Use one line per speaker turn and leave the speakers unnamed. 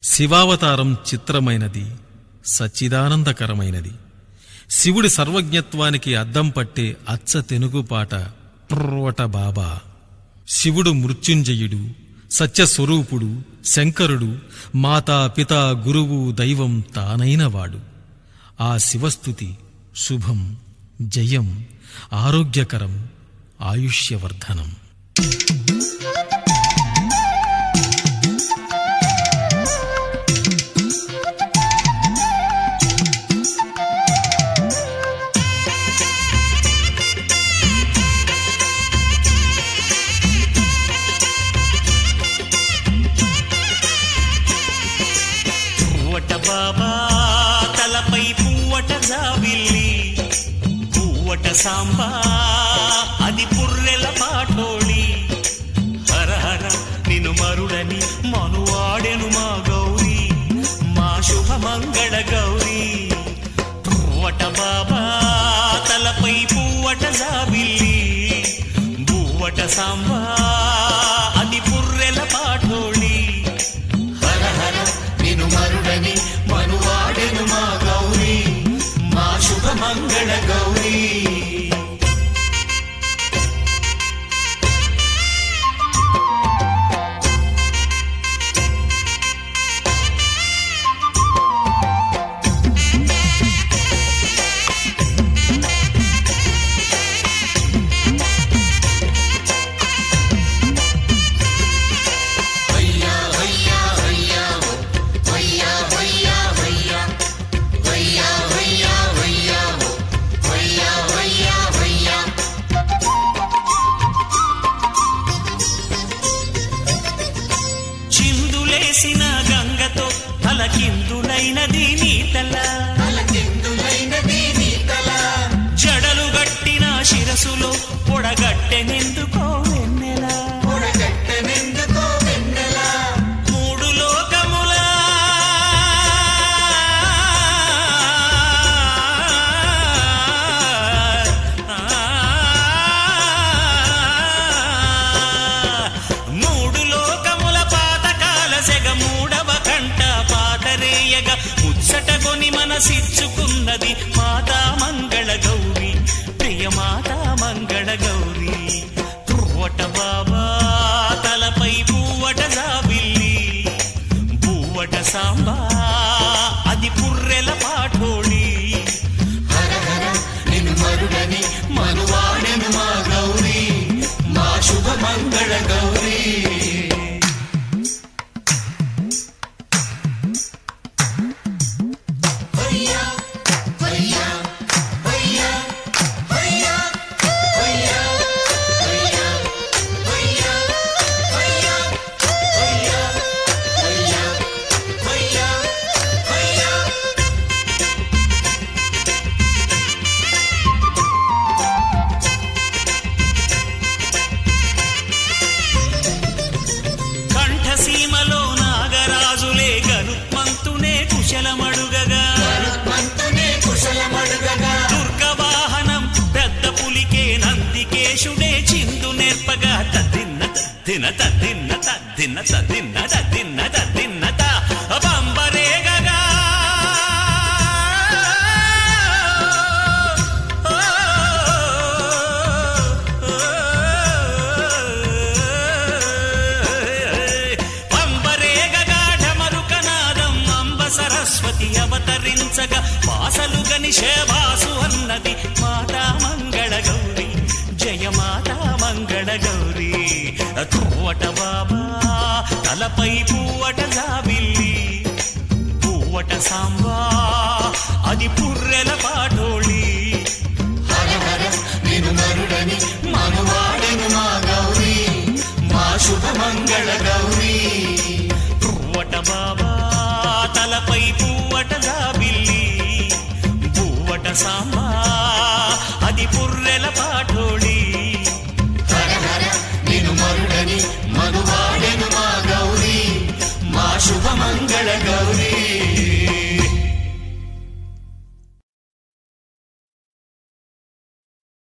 శివావతారం చిత్రమైనది సచ్చిదానందకరమైనది శివుడి సర్వజ్ఞత్వానికి అద్దం పట్టే అచ్చ తెనుగుపాట ప్రోట బాబా శివుడు మృత్యుంజయుడు సత్యస్వరూపుడు శంకరుడు మాతా పిత గురువు దైవం తానైనవాడు ఆ శివస్థుతి శుభం జయం ఆరోగ్యకరం ఆయుష్యవర్ధనం
పువ్వట బాబా తలపై పువ్వట జాబిల్లి పువ్వట సాంబా అది పుర్రెల పాటోళి హర హర నిన్ను మరుడని మనువాడెను మా గౌరీ మా శుభ మంగళ గౌరీ పువ్వట బాబా తలపై పువ్వట జాబిల్లి పువ్వట సాంబా అది పుర్రెల పాటోళి హర హర నిను మరుడని మనువాడెను మా గౌరీ మా శుభ మంగళ గౌరీ చిందులేసిన గంగతో తలకిందులైనది నీ తల జడలు గట్టిన శిరసులో పొడగట్టెనెందుకో వెన్నెల మూడు లోకముల మూడు లోకముల పాతకాల సెగ మూడవ కంట పాతరేయగా ముచ్చటకొని మనసిచ్చుకున్నది మాతా మంగళ గౌరి ప్రియ మాతా మంగళ గౌరి పువ్వట బాబా తలపై పువ్వట జాబిల్లి పువ్వట సాంబా అది పుర్రెల పాఠోళి హర హర నిన్ను మరుడని మనువాడెను మా గౌరీ మా శుభ మంగళ గౌరీ కంఠసీమలో నాగరాజులే గరుత్మంతునే కుశలమడుగగా దుర్గవాహనం పెద్ద పులికే నందికేశుడే చిందు నేర్పగా తద్దిన్న తద్దిన తద్దిన్న తద్దిన్న తద్దిన్న తద్దిన్న తద్దిన్న త బంబరేగగా పంబరేగగా ఢమరుకనాదం అంబ సరస్వతి అవతరించగా వాసలు గని శేవాసు అన్నది మాతా మంగళ గౌరి జయ మాతా మంగళ గౌరి తువ్వట బాబా తలపై పువ్వట జాబిల్లి పువ్వట సాంబా అది పుర్రెల పాటోళి హర హర నేను నరుడని మనువాడెను మా గౌరీ మా శుభ మంగళ గౌరీ పువ్వట బాబా తలపై పువ్వట జాబిల్లి పువ్వట సాంబా అది పుర్రెల పాటోళి